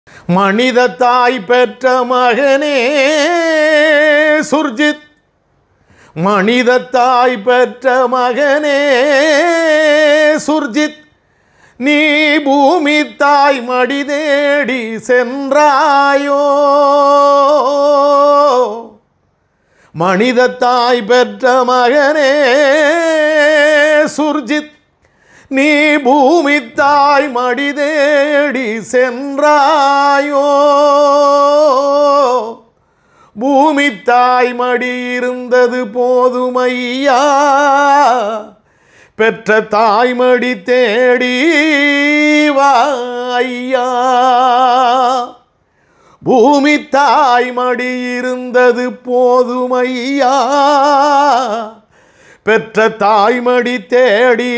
மனித தாய் பெற்ற மகனே சுர்ஜித் மனித தாய் பெற்ற மகனே சுர்ஜித் நீ பூமி தாய் மடி தேடி சென்றாயோ மனித தாய் பெற்ற மகனே சுர்ஜித் நீ பூமி தாய் மடி தேடி சென்றாயோ பூமி தாய் மடி இருந்தது போதுமையா பெற்ற தாய்மடி தேடி வாய்யா பூமி தாய்மடி இருந்தது போதுமையா பெற்ற தாய்மடி தேடி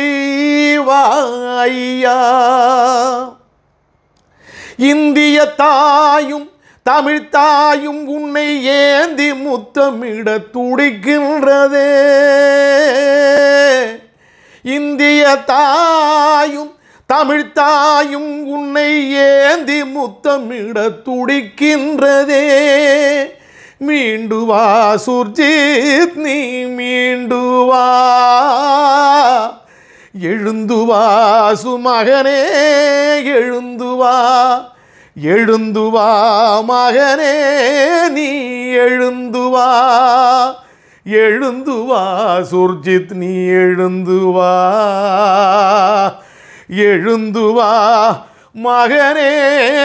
வாய்யா இந்திய தாயும் தமிழ் தாயும் உன்னை ஏந்தி முத்தமிட துடிக்கின்றதே இந்திய தாயும் தமிழ் தாயும் உன்னை ஏந்தி முத்தமிட துடிக்கின்றதே மீண்டு வா சுர்ஜித் நீ மீண்டு வா எழுந்து வா சுமகனே எழுந்து வா எழுந்து வா மகனே நீ எழுந்து வா எழுந்து வா சுர்ஜித் நீ எழுந்து வா எழுந்து வா மகனே